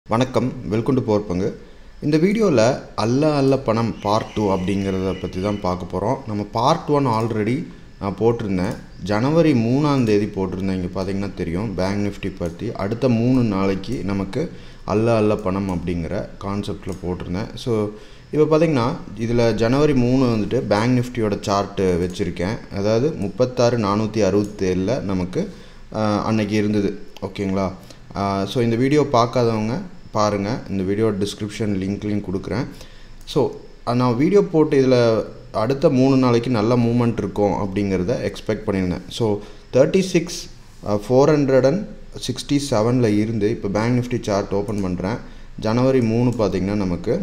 வணக்கம் welcome to போர்ப்பங்கு இந்த வீடியோவில் அல்ல அல்ல பணம் பார்ட் டூ அப்படிங்கிறத பற்றி தான் பார்க்க போகிறோம் நம்ம பார்ட் ஒன் ஆல்ரெடி நான் போட்டிருந்தேன் ஜனவரி மூணாம் தேதி போட்டிருந்தேன் இங்கே பார்த்தீங்கன்னா தெரியும் பேங்க் நிஃப்டி பற்றி அடுத்த மூணு நாளைக்கு நமக்கு அல்ல அல்ல பணம் அப்படிங்கிற கான்செப்டில் போட்டிருந்தேன் ஸோ இப்போ பார்த்தீங்கன்னா இதில் ஜனவரி மூணு வந்துட்டு பேங்க் நிஃப்டியோட சார்ட்டு வச்சுருக்கேன் அதாவது முப்பத்தாறு நானூற்றி அறுபத்தேழில் நமக்கு ஆஹ், அன்னைக்கு இருந்தது ஓகேங்களா ஸோ இந்த வீடியோ பார்க்காதவங்க பாருங்கள் இந்த வீடியோ டிஸ்கிரிப்ஷன் லிங்க்லையும் கொடுக்குறேன் ஸோ நான் வீடியோ போட்டு இதில் அடுத்த மூணு நாளைக்கு நல்ல மூமெண்ட் இருக்கும் அப்படிங்கிறத எக்ஸ்பெக்ட் பண்ணியிருந்தேன் so thirty six four hundred and sixty செவனில் இருந்து இப்போ பேங்க் நிஃப்டி சார்ட் ஓப்பன் பண்ணுறேன் ஜனவரி மூணு பார்த்திங்கன்னா நமக்கு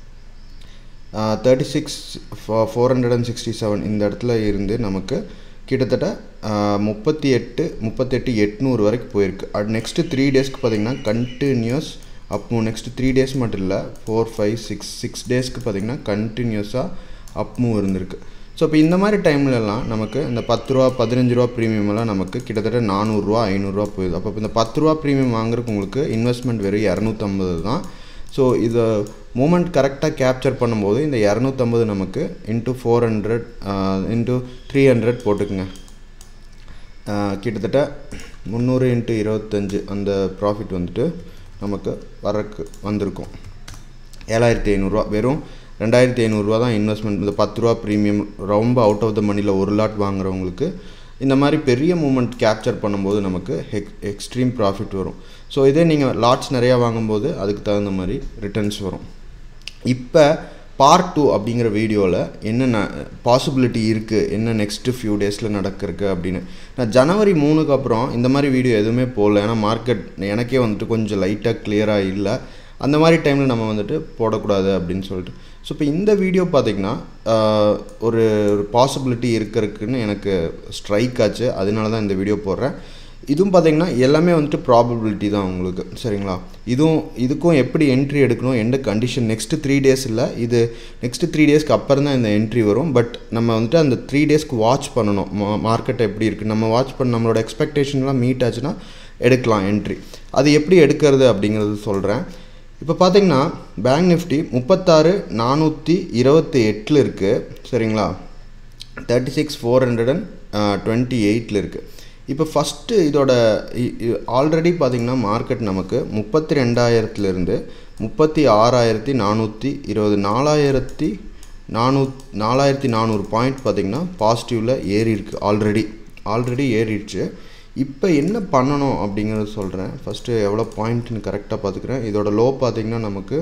thirty six four hundred and sixty seven இந்த இடத்துல இருந்து நமக்கு கிட்டத்தட்ட முப்பத்தி எட்டு முப்பத்தெட்டு எட்நூறு வரைக்கும் போயிருக்கு அது நெக்ஸ்ட்டு த்ரீ டேஸ்க்கு பார்த்தீங்கன்னா continues up next three days மட்டும் இல்லை ஃபோர் ஃபைவ் சிக்ஸ் சிக்ஸ் டேஸ்க்கு பார்த்தீங்கன்னா கண்டினியூஸாக அப் மூவ் இருந்திருக்கு ஸோ இப்போ இந்த மாதிரி டைம்லலாம் நமக்கு இந்த பத்து ரூபா பதினஞ்சு ரூபா ப்ரீமியம் எல்லாம் நமக்கு கிட்டத்தட்ட நானூறுரூவா ஐநூறுரூவா போகுது அப்போ இந்த பத்து ரூபா ப்ரீமியம் வாங்குறதுக்கு உங்களுக்கு இன்வெஸ்ட்மெண்ட் வெறும் இரநூத்தம்பது தான் ஸோ இதை மூமெண்ட் கரெக்டாக கேப்சர் பண்ணும்போது இந்த இரநூத்தம்பது நமக்கு into four hundred into three hundred போட்டுக்குங்க ஆஹ் கிட்டத்தட்ட முந்நூறு இன்ட்டு இருபத்தஞ்சு அந்த ப்ராஃபிட் வந்துட்டு நமக்கு வரக்கு வந்திருக்கும் ஏழாயிரத்தி ஐநூறுரூவா வெறும் ரெண்டாயிரத்தி ஐநூறுரூவா தான் இன்வெஸ்ட்மெண்ட் இந்த பத்து ரூபா ப்ரீமியம் ரொம்ப அவுட் ஆஃப் த மணியில் ஒரு லாட் வாங்குறவங்களுக்கு இந்த மாதிரி பெரிய மூமெண்ட் கேப்சர் பண்ணும்போது நமக்கு எக் எக்ஸ்ட்ரீம் ப்ராஃபிட் வரும் ஸோ இதே நீங்கள் லாட்ஸ் நிறையா வாங்கும்போது அதுக்கு தகுந்த மாதிரி ரிட்டர்ன்ஸ் வரும் இப்போ பார்ட் டூ அப்படிங்கிற வீடியோவில் என்னென்ன பாசிபிலிட்டி இருக்குது என்ன நெக்ஸ்ட்டு ஃபியூ டேஸில் நடக்கிறதுக்கு அப்படின்னு நான் ஜனவரி மூணுக்கு அப்புறம் இந்த மாதிரி வீடியோ எதுவுமே போடல ஏன்னா மார்க்கெட் எனக்கே வந்துட்டு கொஞ்சம் லைட்டாக கிளியராக இல்லை அந்த மாதிரி டைமில் நம்ம வந்துட்டு போடக்கூடாது அப்படின்னு சொல்லிட்டு ஸோ இப்போ இந்த வீடியோ பார்த்திங்கன்னா ஆஹ், ஒரு ஒரு பாசிபிலிட்டி இருக்கிறதுக்குன்னு எனக்கு ஸ்ட்ரைக் ஆச்சு அதனால தான் இந்த வீடியோ போடுறேன் இதுவும் பார்த்தீங்கன்னா எல்லாமே வந்துட்டு ப்ராபபிலிட்டி தான் உங்களுக்கு சரிங்களா இதுவும் இதுக்கும் எப்படி என்ட்ரி எடுக்கணும் எந்த கண்டிஷன் நெக்ஸ்ட்டு த்ரீ டேஸ் இல்லை இது நெக்ஸ்ட்டு த்ரீ டேஸ்க்கு அப்புறம் தான் இந்த என்ட்ரி வரும் பட் நம்ம வந்துட்டு அந்த த்ரீ டேஸ்க்கு வாட்ச் பண்ணணும் மார்க்கெட் எப்படி இருக்குது நம்ம வாட்ச் பண்ண நம்மளோட எக்ஸ்பெக்டேஷன்லாம் மீட் ஆச்சுன்னா எடுக்கலாம் என்ட்ரி அது எப்படி எடுக்கிறது அப்படிங்கிறது சொல்கிறேன் இப்போ பார்த்தீங்கன்னா பேங்க் நிஃப்டி முப்பத்தாறு நானூற்றி இருபத்தி எட்டில் இருக்குது சரிங்களா thirty six four hundred and twenty எயிட்டில் இருக்குது இப்போ ஃபஸ்ட்டு இதோட ஆல்ரெடி பார்த்திங்கன்னா மார்க்கெட் நமக்கு முப்பத்தி ரெண்டாயிரத்துலேருந்து முப்பத்தி ஆறாயிரத்தி நானூற்றி இருபது நாலாயிரத்தி நானூ நாலாயிரத்தி நானூறு பாயிண்ட் பார்த்திங்கன்னா பாசிட்டிவில் ஏறி இருக்கு ஆல்ரெடி ஆல்ரெடி ஏறிடுச்சு இப்போ என்ன பண்ணணும் அப்படிங்கிறத சொல்கிறேன் ஃபஸ்ட்டு எவ்வளோ பாயிண்ட்னு கரெக்டாக பார்த்துக்கிறேன் இதோட லோ பார்த்திங்கன்னா நமக்கு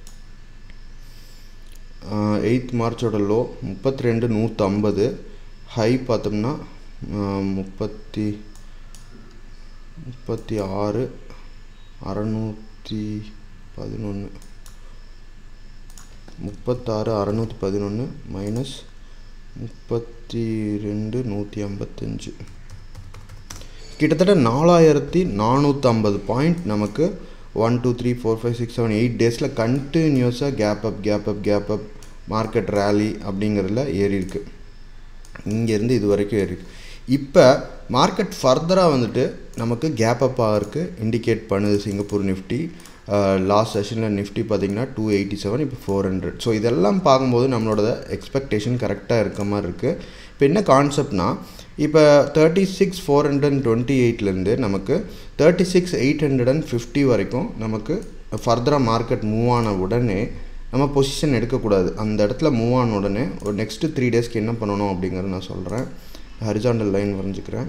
எயித் மார்ச்சோட லோ முப்பத்தி ரெண்டு நூற்றம்பது ஹை பார்த்தோம்னா ஆஹ், முப்பத்தி முப்பத்தி ஆறு அறநூற்றி பதினொன்று முப்பத்தாறு அறநூற்றி பதினொன்று மைனஸ் முப்பத்தி ரெண்டு நூற்றி ஐம்பத்தஞ்சு கிட்டத்தட்ட நாலாயிரத்தி நானூற்றம்பது பாயிண்ட் நமக்கு one two three four five six seven eight டேஸில் கண்டினியூஸாக gap up gap up gap up market rally அப்படிங்கிறதுல ஏறி இருக்கு இங்கேருந்து இது வரைக்கும் ஏறி இருக்கு இப்போ மார்க்கெட் ஃபர்தராக வந்துட்டு நமக்கு கேப் அப் ஆகிறதுக்கு இண்டிகேட் பண்ணுது சிங்கப்பூர் நிஃப்டி லாஸ்ட் செஷனில் நிஃப்டி பார்த்தீங்கன்னா டூ எயிட்டி செவன் இப்போ ஃபோர் ஹண்ட்ரட் ஸோ இதெல்லாம் பார்க்கும்போது நம்மளோட எக்ஸ்பெக்டேஷன் கரெக்டாக இருக்க மாதிரி இருக்குது இப்போ என்ன கான்செப்ட்னா இப்போ thirty six four hundred and twenty எயிட்லேருந்து நமக்கு thirty six eight hundred and fifty வரைக்கும் நமக்கு ஃபர்தராக மார்க்கெட் மூவ் ஆன உடனே நம்ம பொசிஷன் எடுக்கக்கூடாது அந்த இடத்துல மூவ் ஆன உடனே ஒரு நெக்ஸ்ட்டு த்ரீ டேஸ்க்கு என்ன பண்ணணும் அப்படிங்கிறத நான் சொல்கிறேன் ஹரிசாண்டல் லைன் வரைஞ்சிக்கிறேன்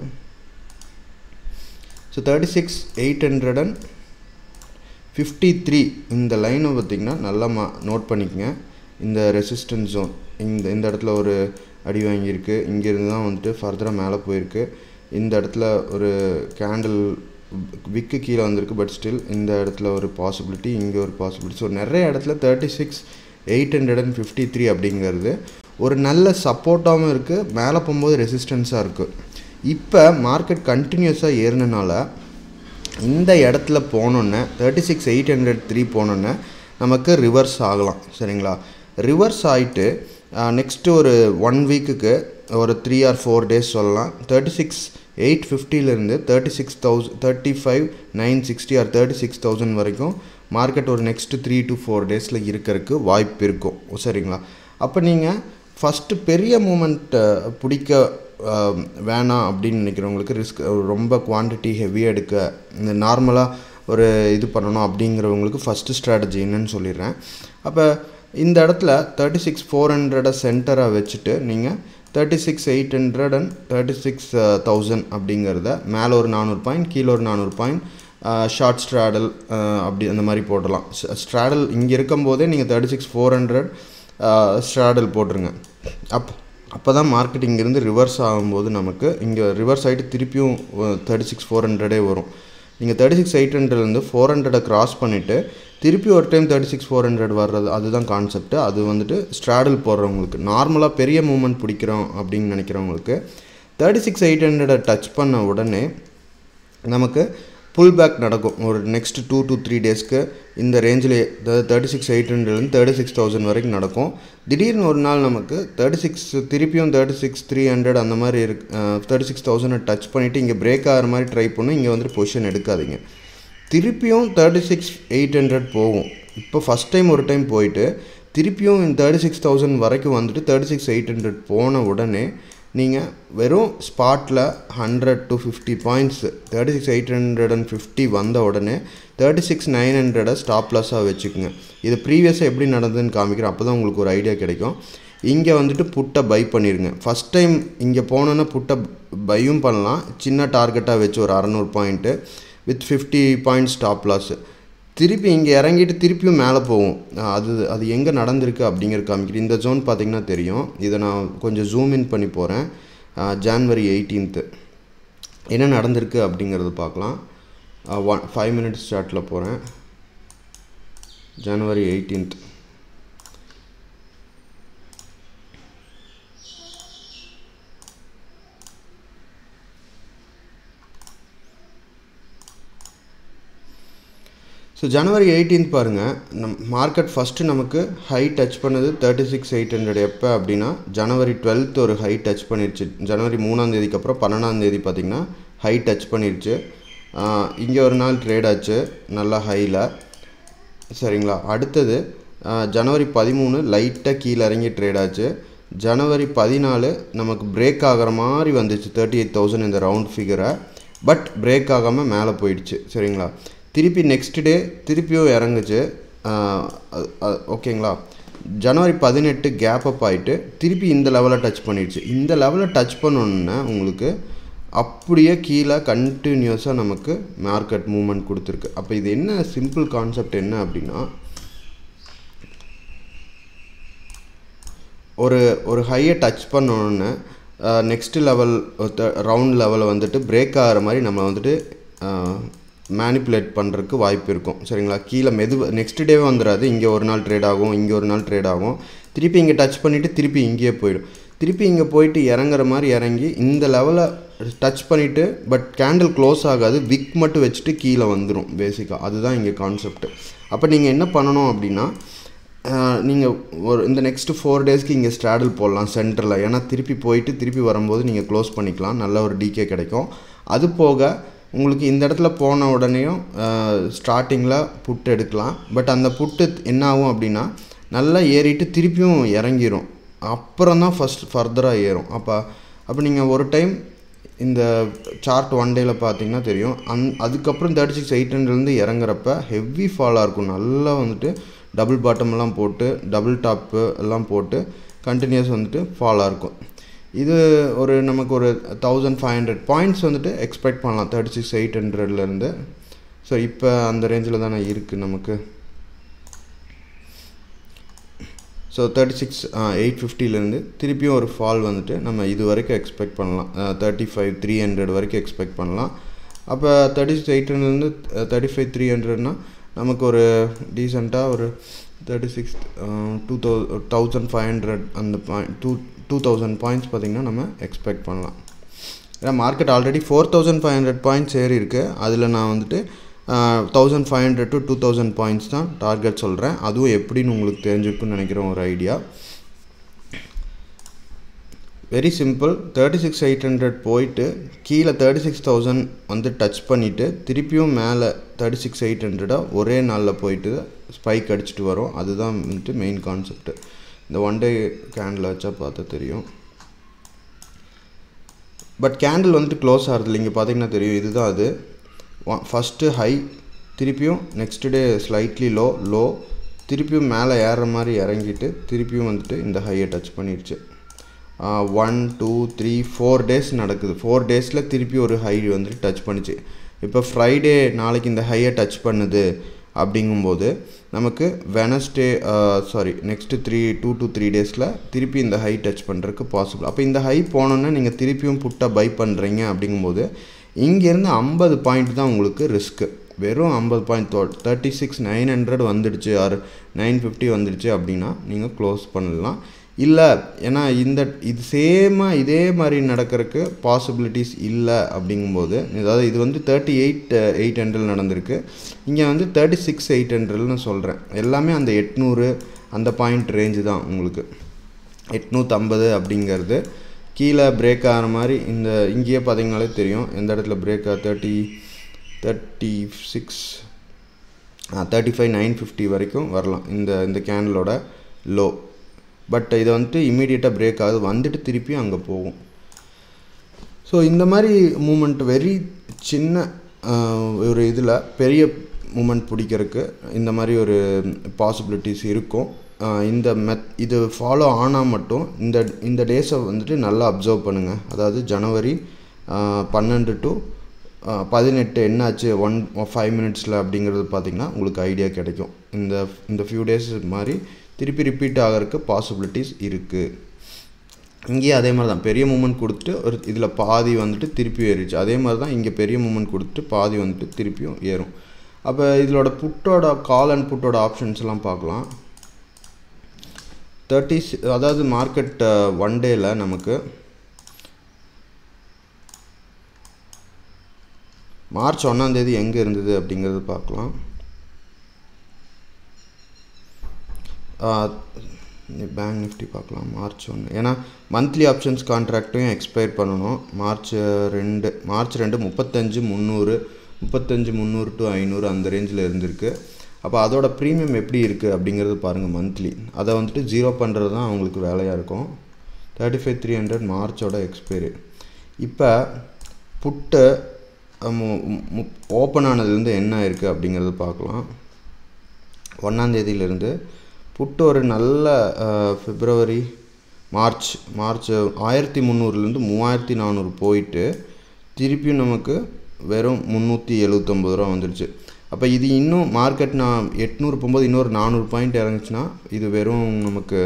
so thirty six eight hundred and fifty three இந்த லைனை பார்த்திங்கன்னா நல்லா மா நோட் பண்ணிக்கங்க இந்த ரெசிஸ்டன்ஸ் ஜோன் இந்த இந்த இடத்துல ஒரு அடி வாங்கியிருக்கு இங்கேருந்து தான் வந்துட்டு ஃபர்தராக மேலே போயிருக்கு இந்த இடத்துல ஒரு கேண்டில் விக்கு கீழே வந்திருக்கு பட் ஸ்டில் இந்த இடத்துல ஒரு பாசிபிலிட்டி இங்கே ஒரு பாசிபிலிட்டி ஸோ நிறைய இடத்துல thirty six eight hundred and fifty three அப்படிங்கிறது ஒரு நல்ல சப்போர்ட்டாகவும் இருக்குது மேலே போகும்போது ரெசிஸ்டன்ஸாக இருக்குது இப்போ மார்க்கெட் கண்டினியூஸாக ஏறினனால இந்த இடத்துல போனோன்னே thirty six eight hundred three போனோன்னே நமக்கு ரிவர்ஸ் ஆகலாம் சரிங்களா ரிவர்ஸ் ஆகிட்டு நெக்ஸ்ட்டு ஒரு ஒன் வீக்குக்கு ஒரு த்ரீ ஆர் ஃபோர் டேஸ் சொல்லலாம் தேர்ட்டி சிக்ஸ் எயிட் ஃபிஃப்டிலேருந்து thirty six thousand thirty five nine sixty or thirty six thousand வரைக்கும் மார்க்கெட் ஒரு நெக்ஸ்ட்டு த்ரீ டு ஃபோர் டேஸில் இருக்கிறதுக்கு வாய்ப்பு இருக்கும் சரிங்களா அப்போ நீங்கள் ஃபஸ்ட்டு பெரிய மூமெண்ட்டை பிடிக்க அஹ், வேணாம் அப்படின்னு நினைக்கிறவங்களுக்கு ரிஸ்க் ரொம்ப குவான்டிட்டி ஹெவியாக எடுக்க இந்த நார்மலாக ஒரு இது பண்ணணும் அப்படிங்கிறவங்களுக்கு ஃபஸ்ட்டு ஸ்ட்ராட்டஜி என்னன்னு சொல்லிடுறேன் அப்போ இந்த இடத்துல தேர்ட்டி சிக்ஸ் ஃபோர் ஹண்ட்ரடை சென்டராக வச்சுட்டு நீங்கள் thirty six eight hundred and thirty six thousand அப்படிங்கிறத மேலே ஒரு நானூறு பாயிண்ட் கீழே ஒரு நானூறு பாயிண்ட் ஷார்ட் ஸ்ட்ராடல் அப்படி அந்த மாதிரி போடலாம் ஸ்ட்ராடல் இங்கே இருக்கும்போதே நீங்கள் thirty six four hundred straddle போட்டுருங்க அப் அப்போ தான் மார்க்கெட் இங்கேருந்து ரிவர்ஸ் ஆகும்போது நமக்கு இங்கே ரிவர்ஸ் ஆகிட்டு திருப்பியும் தேர்ட்டி சிக்ஸ் ஃபோர் ஹண்ட்ரடே வரும் நீங்கள் தேர்ட்டி சிக்ஸ் எயிட் ஹண்ட்ரட்லேருந்து ஃபோர் ஹண்ட்ரடை க்ராஸ் பண்ணிவிட்டு திருப்பி ஒரு time thirty six four hundred வர்றது அதுதான் கான்செப்ட் அது வந்துட்டு ஸ்ட்ராடல் போடுறவங்களுக்கு நார்மலாக பெரிய மூமெண்ட் பிடிக்கிறோம் அப்படின்னு நினைக்கிறவங்களுக்கு தேர்ட்டி சிக்ஸ் எயிட் ஹண்ட்ரடை டச் பண்ண உடனே நமக்கு புல் பேக் நடக்கும் ஒரு நெக்ஸ்ட் டூ to த்ரீ டேஸ்க்கு இந்த ரேஞ்சில் தேர்ட்டி சிக்ஸ் எயிட் ஹண்ட்ரட்லேருந்து தேர்ட்டி சிக்ஸ் தௌசண்ட் வரைக்கும் நடக்கும் திடீர்னு ஒரு நாள் நமக்கு தேர்ட்டி சிக்ஸ் திருப்பியும் தேர்ட்டி சிக்ஸ் த்ரீ ஹண்ட்ரட் அந்த மாதிரி இருக்கு தேர்ட்டி சிக்ஸ் தௌசண்டை டச் பண்ணிவிட்டு இங்கே பிரேக் ஆகிற மாதிரி ட்ரை பண்ணும் இங்கே வந்துட்டு பொசிஷன் எடுக்காதீங்க திருப்பியும் தேர்ட்டி சிக்ஸ் எயிட் ஹண்ட்ரட் போகும் இப்போ ஃபஸ்ட் டைம் ஒரு டைம் போயிட்டு திருப்பியும் தேர்ட்டி சிக்ஸ் தௌசண்ட் வரைக்கும் வந்துட்டு தேர்ட்டி சிக்ஸ் எயிட் ஹண்ட்ரட் போன உடனே நீங்கள் வெறும் ஸ்பாட்டில் hundred to fifty points thirty six eight hundred and fifty வந்த உடனே தேர்ட்டி சிக்ஸ் நைன் ஹண்ட்ரடை ஸ்டாப் லாஸாக வச்சுக்கோங்க இது ப்ரீவியஸாக எப்படி நடந்ததுன்னு காமிக்கிறேன் அப்போ தான் உங்களுக்கு ஒரு ஐடியா கிடைக்கும் இங்கே வந்துட்டு புட்டை பை பண்ணிடுங்க ஃபஸ்ட் டைம் இங்கே போனோன்னா புட்டை பையும் பண்ணலாம் சின்ன டார்கெட்டாக வச்சு ஒரு அறநூறு point with fifty point stop loss திருப்பி இங்கே இறங்கிட்டு திருப்பியும் மேலே போகும் அஹ் அது அது எங்கே நடந்திருக்கு அப்படிங்கிற காமிக்கிறேன் இந்த ஜோன் பார்த்தீங்கன்னா தெரியும் இதை நான் கொஞ்சம் ஜூம் இன் பண்ணி போகிறேன் ஜான்வரி எயிட்டீன்த்து என்ன நடந்திருக்கு அப்படிங்கிறது பார்க்கலாம் ஒன் ஃபைவ் மினிட்ஸ் சார்ட்டில் போகிறேன் January eighteenth so January eighteenth பாருங்கள் நம் மார்க்கெட் ஃபஸ்ட்டு நமக்கு ஹை டச் பண்ணது தேர்ட்டி சிக்ஸ் எயிட் ஹண்ட்ரட் எப்போ அப்படின்னா ஜனவரி டுவெல்த் ஒரு ஹை டச் பண்ணிருச்சு ஜனவரி மூணாம் தேதிக்கு அப்புறம் பன்னெண்டாம் தேதி பார்த்திங்கன்னா ஹை டச் பண்ணிருச்சு இங்கே ஒரு நாள் ட்ரேட் ஆச்சு நல்லா ஹையில் சரிங்களா அடுத்தது ஆஹ், ஜனவரி பதிமூணு லைட்டாக கீழே இறங்கி ட்ரேட் ஆச்சு ஜனவரி பதினாலு நமக்கு பிரேக் ஆகிற மாதிரி வந்துச்சு தேர்ட்டி எயிட் தௌசண்ட் இந்த ரவுண்ட் ஃபிகரை பட் பிரேக் ஆகாமல் மேலே போயிடுச்சு சரிங்களா திருப்பி நெக்ஸ்ட் டே திருப்பியும் இறங்குச்சு ஆஹ், அ- அ- ஓகேங்களா ஜனவரி பதினெட்டு கேப் அப் ஆகிட்டு திருப்பி இந்த லெவலை டச் பண்ணிடுச்சு இந்த லெவலை டச் பண்ணோன்னே உங்களுக்கு அப்படியே கீழே கண்டினியூஸாக நமக்கு மார்க்கெட் மூவ்மெண்ட் கொடுத்துருக்கு அப்போ இது என்ன சிம்பிள் கான்செப்ட் என்ன அப்படின்னா ஒரு ஒரு ஹையை டச் பண்ணோன்னே நெக்ஸ்ட் லெவல் ரவுண்ட் லெவலில் வந்துட்டு பிரேக் ஆகிற மாதிரி நம்ம வந்துட்டு மேனிப்புலேட் பண்ணுறதுக்கு வாய்ப்பு இருக்கும் சரிங்களா கீழே மெது நெக்ஸ்ட் டேவே வந்துடாது இங்கே ஒரு நாள் ட்ரேட் ஆகும் இங்கே ஒரு நாள் ட்ரேட் ஆகும் திருப்பி இங்கே டச் பண்ணிவிட்டு திருப்பி இங்கேயே போயிடும் திருப்பி இங்கே போயிட்டு இறங்குற மாதிரி இறங்கி இந்த லெவலை டச் பண்ணிவிட்டு பட் கேண்டில் க்ளோஸ் ஆகாது விக் மட்டும் வச்சுட்டு கீழே வந்துடும் பேசிக்காக அதுதான் இங்கே கான்செப்ட் அப்போ நீங்கள் என்ன பண்ணணும் அப்படின்னா நீங்கள் ஒரு இந்த நெக்ஸ்ட் ஃபோர் டேஸ்க்கு இங்கே ஸ்ட்ராடல் போடலாம் சென்டரில் ஏன்னா திருப்பி போயிட்டு திருப்பி வரும்போது நீங்கள் க்ளோஸ் பண்ணிக்கலாம் நல்ல ஒரு டிகே கிடைக்கும் அது போக உங்களுக்கு இந்த இடத்துல போன உடனேயும் ஸ்டார்டிங்கில் புட்டு எடுக்கலாம் பட் அந்த புட்டு என்ன ஆகும் அப்படின்னா நல்லா ஏறிட்டு திருப்பியும் இறங்கிரும் அப்புறம் தான் ஃபஸ்ட் ஃபர்தராக ஏறும் அப்போ அப்போ நீங்கள் ஒரு டைம் இந்த சார்ட் ஒன் டேயில் பார்த்தீங்கன்னா தெரியும் அந் அதுக்கப்புறம் தேர்ட்டி சிக்ஸ் எயிட் ஹண்ட்ரட்லேருந்து இறங்குறப்ப ஹெவி ஃபாலாக இருக்கும் நல்லா வந்துட்டு டபுள் பாட்டம் எல்லாம் போட்டு டபுள் டாப்பு எல்லாம் போட்டு கண்டினியூஸ் வந்துட்டு ஃபாலாக இருக்கும் இது ஒரு நமக்கு ஒரு தௌசண்ட் ஃபைவ் ஹண்ட்ரட் பாயிண்ட்ஸ் வந்துட்டு எக்ஸ்பெக்ட் பண்ணலாம் தேர்ட்டி சிக்ஸ் எயிட் ஹண்ட்ரட்லேருந்து ஸோ இப்போ அந்த ரேஞ்சில் தானே இருக்குது நமக்கு ஸோ தேர்ட்டி சிக்ஸ் எயிட் ஃபிஃப்டிலேருந்து திருப்பியும் ஒரு ஃபால் வந்துட்டு நம்ம இது வரைக்கும் எக்ஸ்பெக்ட் பண்ணலாம் தேர்ட்டி ஃபைவ் த்ரீ ஹண்ட்ரட் வரைக்கும் எக்ஸ்பெக்ட் பண்ணலாம் அப்போ தேர்ட்டி சிக்ஸ் எயிட் ஹண்ட்ரட்லேருந்து தேர்ட்டி ஃபைவ் த்ரீ ஹண்ட்ரட்னா நமக்கு ஒரு டீசெண்டாக ஒரு thirty six two thou thousand five hundred அந்த point two two thousand points பார்த்திங்கன்னா நம்ம எக்ஸ்பெக்ட் பண்ணலாம் ஏன்னா market already four thousand five hundred points ஏறி இருக்குது அதில் நான் வந்துட்டு thousand five hundred to two thousand points தான் டார்கெட் சொல்கிறேன் அதுவும் எப்படின்னு உங்களுக்கு தெரிஞ்சிருக்குன்னு நினைக்கிறேன் ஒரு idea very simple thirty six eight hundred போயிட்டு கீழே தேர்ட்டி சிக்ஸ் தௌசண்ட் வந்து டச் பண்ணிவிட்டு திருப்பியும் மேலே தேர்ட்டி சிக்ஸ் எயிட் ஹண்ட்ரடாக ஒரே நாளில் போயிட்டு ஸ்பைக் அடிச்சுட்டு வரும் அதுதான் வந்துட்டு மெயின் கான்செப்ட் இந்த ஒன் டே கேண்டில் வச்சா பார்த்தா தெரியும் பட் கேண்டில் வந்துட்டு க்ளோஸ் ஆகிறது இங்கே பார்த்தீங்கன்னா தெரியும் இதுதான் அது ஃபஸ்ட்டு ஹை திருப்பியும் next day slightly low low திருப்பியும் மேலே ஏறுற மாதிரி இறங்கிட்டு திருப்பியும் வந்துட்டு இந்த ஹையை டச் பண்ணிடுச்சு one two three four days நடக்குது ஃபோர் டேஸில் திருப்பி ஒரு ஹை வந்துட்டு டச் பண்ணுச்சு இப்போ ஃப்ரைடே நாளைக்கு இந்த ஹையை டச் பண்ணுது அப்படிங்கும்போது நமக்கு Wednesday sorry next three two to three டேஸில் திருப்பி இந்த ஹை டச் பண்ணுறதுக்கு பாசிபிள் அப்போ இந்த ஹை போனோன்னே நீங்கள் திருப்பியும் புட்டை பை பண்ணுறீங்க அப்படிங்கும்போது இங்கேருந்து ஐம்பது பாயிண்ட் தான் உங்களுக்கு ரிஸ்க்கு வெறும் ஐம்பது point thirty six nine hundred வந்துடுச்சு ஆர் நைன் ஃபிஃப்டி வந்துடுச்சு அப்படின்னா நீங்கள் க்ளோஸ் பண்ணலாம் இல்லை ஏன்னா இந்த இது சேமாக இதே மாதிரி நடக்கிறதுக்கு பாசிபிலிட்டிஸ் இல்லை அப்படிங்கும்போது அதாவது இது வந்து தேர்ட்டி எயிட் எயிட் ஹண்ட்ரட் நடந்திருக்கு இங்கே வந்து தேர்ட்டி சிக்ஸ் எயிட் ஹண்ட்ரட்னு சொல்கிறேன் எல்லாமே அந்த எட்நூறு அந்த பாயிண்ட் ரேஞ்சு தான் உங்களுக்கு எட்நூற்றம்பது அப்படிங்கிறது கீழே பிரேக் ஆகிற மாதிரி இந்த இங்கேயே பார்த்தீங்கனாலே தெரியும் எந்த இடத்துல பிரேக் ஆ thirty thirty six thirty five nine fifty வரைக்கும் வரலாம் இந்த இந்த கேண்டலோட லோ பட் இதை வந்துட்டு இமீடியட்டாக பிரேக் ஆகுது வந்துட்டு திருப்பியும் அங்கே போகும் ஸோ இந்த மாதிரி மூமெண்ட் வெரி சின்ன ஒரு இதில் பெரிய மூமெண்ட் பிடிக்கிறதுக்கு இந்த மாதிரி ஒரு பாசிபிலிட்டிஸ் இருக்கும் இந்த மெத் இது ஃபாலோ ஆனால் மட்டும் இந்த இந்த டேஸை வந்துட்டு நல்லா அப்சர்வ் பண்ணுங்கள் அதாவது ஜனவரி பன்னெண்டு டு பதினெட்டு என்னாச்சு ஒன் ஃபைவ் மினிட்ஸில் அப்படிங்கிறது பார்த்திங்கன்னா உங்களுக்கு ஐடியா கிடைக்கும் இந்த இந்த ஃபியூ டேஸ் மாதிரி திருப்பி ரிப்பீட் ஆகிறதுக்கு பாசிபிலிட்டிஸ் இருக்குது இங்கேயே அதே மாதிரி தான் பெரிய மூமெண்ட் கொடுத்துட்டு ஒரு இதில் பாதி வந்துட்டு திருப்பி ஏறிச்சு அதே மாதிரி தான் இங்கே பெரிய மூமெண்ட் கொடுத்துட்டு பாதி வந்துட்டு திருப்பியும் ஏறும் அப்போ இதோட புட்டோட கால் அண்ட் புட்டோட ஆப்ஷன்ஸ்லாம் பார்க்கலாம் தேர்ட்டி அதாவது மார்க்கெட் ஒன் டேயில் நமக்கு மார்ச் ஒன்றாந்தேதி எங்கே இருந்தது அப்படிங்கிறது பார்க்கலாம் பேங்க் நிஃப்டி பார்க்கலாம் மார்ச் ஒன்று ஏன்னா மந்த்லி ஆப்ஷன்ஸ் கான்ட்ராக்டையும் எக்ஸ்பயர் பண்ணணும் மார்ச் ரெண்டு மார்ச் ரெண்டு முப்பத்தஞ்சு முந்நூறு முப்பத்தஞ்சு முந்நூறு டு ஐநூறு அந்த ரேஞ்சில் இருந்திருக்கு அப்போ அதோட ப்ரீமியம் எப்படி இருக்குது அப்படிங்கிறது பாருங்கள் மந்த்லி அதை வந்துட்டு ஜீரோ பண்ணுறது தான் அவங்களுக்கு வேலையாக இருக்கும் தேர்ட்டி ஃபைவ் த்ரீ ஹண்ட்ரட் மார்ச்சோட எக்ஸ்பைரி இப்போ புட்டு ஓப்பன் ஆனதுலேருந்து என்ன இருக்குது அப்படிங்கிறது பார்க்கலாம் ஒன்றாந்தேதியிலேருந்து புட்டு ஒரு நல்ல பிப்ரவரி மார்ச் மார்ச் ஆயிரத்தி முந்நூறுலேருந்து மூவாயிரத்தி நானூறு போயிட்டு திருப்பியும் நமக்கு வெறும் முந்நூற்றி எழுபத்தொம்பது ரூபா வந்துடுச்சு அப்போ இது இன்னும் மார்க்கெட் நான் எட்நூறு போகும்போது இன்னொரு நானூறு பாயிண்ட் இறங்குச்சுன்னா இது வெறும் நமக்கு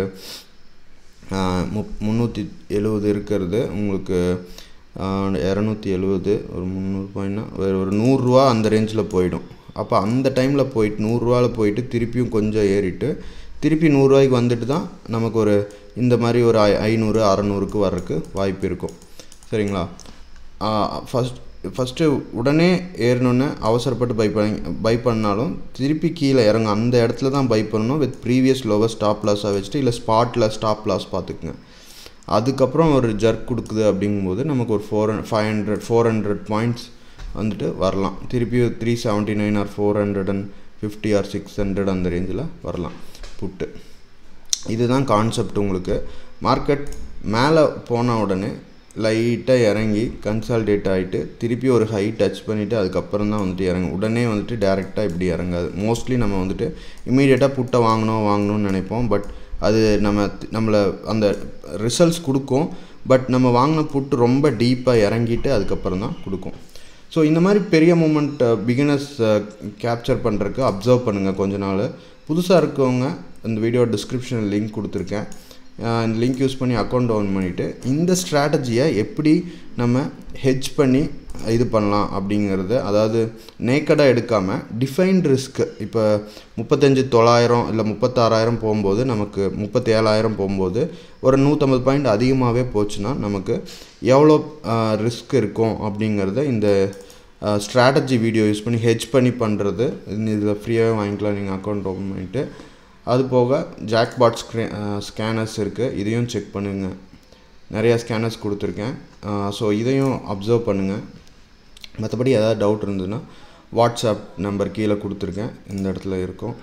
முப் முந்நூற்றி எழுபது இருக்கிறது உங்களுக்கு இரநூத்தி எழுபது ஒரு முந்நூறு பாயிண்ட்னா வேறு ஒரு நூறுரூவா அந்த ரேஞ்சில் போயிடும் அப்போ அந்த டைமில் போயிட்டு நூறுரூவாவில் போயிட்டு திருப்பியும் கொஞ்சம் ஏறிட்டு திருப்பி நூறுரூவாய்க்கு வந்துட்டு தான் நமக்கு ஒரு இந்த மாதிரி ஒரு ஐ ஐநூறு அறநூறுக்கு வர்றதுக்கு வாய்ப்பு இருக்கும் சரிங்களா ஃபஸ்ட் ஃபஸ்ட்டு உடனே ஏறணுன்னு அவசரப்பட்டு பை பண்ணி பை பண்ணாலும் திருப்பி கீழே இறங்க அந்த இடத்துல தான் பை பண்ணணும் வித் ப்ரீவியஸ் லோவர் ஸ்டாப் லாஸாக வச்சுட்டு இல்லை ஸ்பாட்டில் ஸ்டாப் லாஸ் பார்த்துக்குங்க அதுக்கப்புறம் ஒரு ஜர்க் கொடுக்குது அப்படிங்கும்போது நமக்கு ஒரு four five hundred four hundred points வந்துட்டு வரலாம் திருப்பி three seventy nine or four hundred and fifty or six hundred அந்த ரேஞ்சில் வரலாம் புட்டு இதுதான் கான்செப்ட் உங்களுக்கு மார்க்கெட் மேலே போன உடனே லைட்டாக இறங்கி கன்சால்டேட் ஆகிட்டு திருப்பி ஒரு ஹை டச் பண்ணிவிட்டு அதுக்கப்புறம் தான் வந்துட்டு இறங்கும் உடனே வந்துட்டு டேரெக்டாக இப்படி இறங்காது மோஸ்ட்லி நம்ம வந்துட்டு இமீடியட்டாக புட்டை வாங்கணும் வாங்கணும்னு நினைப்போம் பட் அது நம்ம நம்மளை அந்த ரிசல்ட்ஸ் கொடுக்கும் பட் நம்ம வாங்கின புட்டு ரொம்ப டீப்பாக இறங்கிட்டு அதுக்கப்புறம் தான் கொடுக்கும் ஸோ இந்த மாதிரி பெரிய மூமெண்ட் பிகினர்ஸ் கேப்சர் பண்ணுறதுக்கு அப்சர்வ் பண்ணுங்கள் கொஞ்ச நாள் புதுசாக இருக்கவங்க இந்த வீடியோ டிஸ்கிரிப்ஷனில் லிங்க் கொடுத்துருக்கேன் இந்த லிங்க் யூஸ் பண்ணி அக்கௌண்ட் ஓன் பண்ணிவிட்டு இந்த ஸ்ட்ராட்டஜியை எப்படி நம்ம ஹெட்ஜ் பண்ணி இது பண்ணலாம் அப்படிங்கிறத அதாவது நேக்கடாக எடுக்காமல் டிஃபைன்ட் ரிஸ்க்கு இப்போ முப்பத்தஞ்சு தொள்ளாயிரம் இல்லை முப்பத்தாறாயிரம் போகும்போது நமக்கு முப்பத்தேழாயிரம் போகும்போது ஒரு நூற்றம்பது பாயிண்ட் அதிகமாகவே போச்சுன்னா நமக்கு எவ்வளோ ரிஸ்க் இருக்கும் அப்படிங்கிறத இந்த ஸ்ட்ராட்டஜி வீடியோ யூஸ் பண்ணி ஹெட்ஜ் பண்ணி பண்ணுறது இதில் ஃப்ரீயாகவே வாங்கிக்கலாம் நீங்கள் அக்கௌண்ட் ஓப்பன் பண்ணிவிட்டு அது போக ஜாக்பாட் ஸ்க்ரே ஸ்கேனர்ஸ் இருக்குது இதையும் செக் பண்ணுங்கள் நிறையா ஸ்கேனர்ஸ் கொடுத்துருக்கேன் ஸோ இதையும் அப்சர்வ் பண்ணுங்கள் மற்றபடி ஏதாவது டவுட் இருந்ததுன்னா வாட்ஸ்அப் நம்பர் கீழே கொடுத்துருக்கேன் இந்த இடத்துல இருக்கும்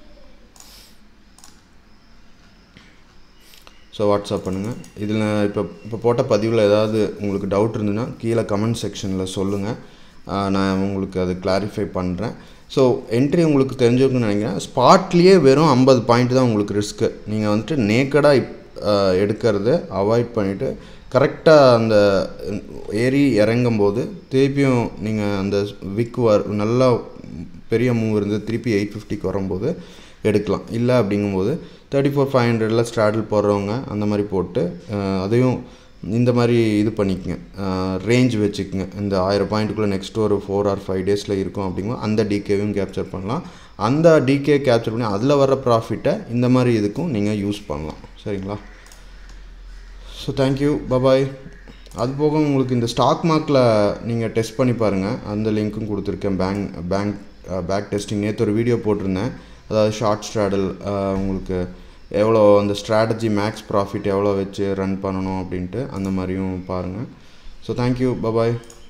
ஸோ வாட்ஸ்அப் பண்ணுங்கள் இதில் இப்போ இப்போ போட்ட பதிவில் ஏதாவது உங்களுக்கு டவுட் இருந்ததுன்னா கீழே கமெண்ட் செக்ஷனில் சொல்லுங்கள் நான் உங்களுக்கு அது கிளாரிஃபை பண்ணுறேன் ஸோ என்ட்ரி உங்களுக்கு தெரிஞ்சிருக்குன்னு நினைக்கிறேன் ஸ்பாட்லேயே வெறும் ஐம்பது பாயிண்ட் தான் உங்களுக்கு ரிஸ்க்கு நீங்கள் வந்துட்டு நேக்கடாக எடுக்கிறத அவாய்ட் பண்ணிவிட்டு கரெக்டாக அந்த ஏறி இறங்கும்போது திருப்பியும் நீங்கள் அந்த விக் வர் நல்லா பெரிய மூவ் இருந்து திருப்பி எயிட் ஃபிஃப்டிக்கு வரும்போது எடுக்கலாம் இல்லை அப்படிங்கும்போது தேர்ட்டி ஃபோர் ஃபைவ் ஹண்ட்ரடில் ஸ்ட்ராடில் போடுறவங்க அந்த மாதிரி போட்டு அதையும் இந்த மாதிரி இது பண்ணிக்கங்க ரேஞ்ச் வச்சுக்கோங்க இந்த ஆயிரம் பாயிண்ட்டுக்குள்ளே நெக்ஸ்ட் ஒரு ஃபோர் ஆர் ஃபைவ் டேஸில் இருக்கும் அப்படிங்கும்போது அந்த டிகேவையும் கேப்சர் பண்ணலாம் அந்த டிகே கேப்சர் பண்ணி அதில் வர ப்ராஃபிட்டை இந்த மாதிரி இதுக்கும் நீங்கள் யூஸ் பண்ணலாம் சரிங்களா ஸோ தேங்க்யூ பபாய் அது போக உங்களுக்கு இந்த ஸ்டாக் மார்க்கில் நீங்கள் டெஸ்ட் பண்ணி பாருங்கள் அந்த லிங்க்கும் கொடுத்துருக்கேன் பேங்க் பேங்க் பேக் டெஸ்டிங் நேற்று ஒரு வீடியோ போட்டிருந்தேன் அதாவது ஷார்ட் ஸ்ட்ராடல் உங்களுக்கு எவ்வளோ அந்த ஸ்ட்ராட்டஜி மேக்ஸ் ப்ராஃபிட் எவ்வளோ வச்சு ரன் பண்ணணும் அப்படின்ட்டு அந்த மாதிரியும் பாருங்கள் ஸோ தேங்க்யூ பபாய்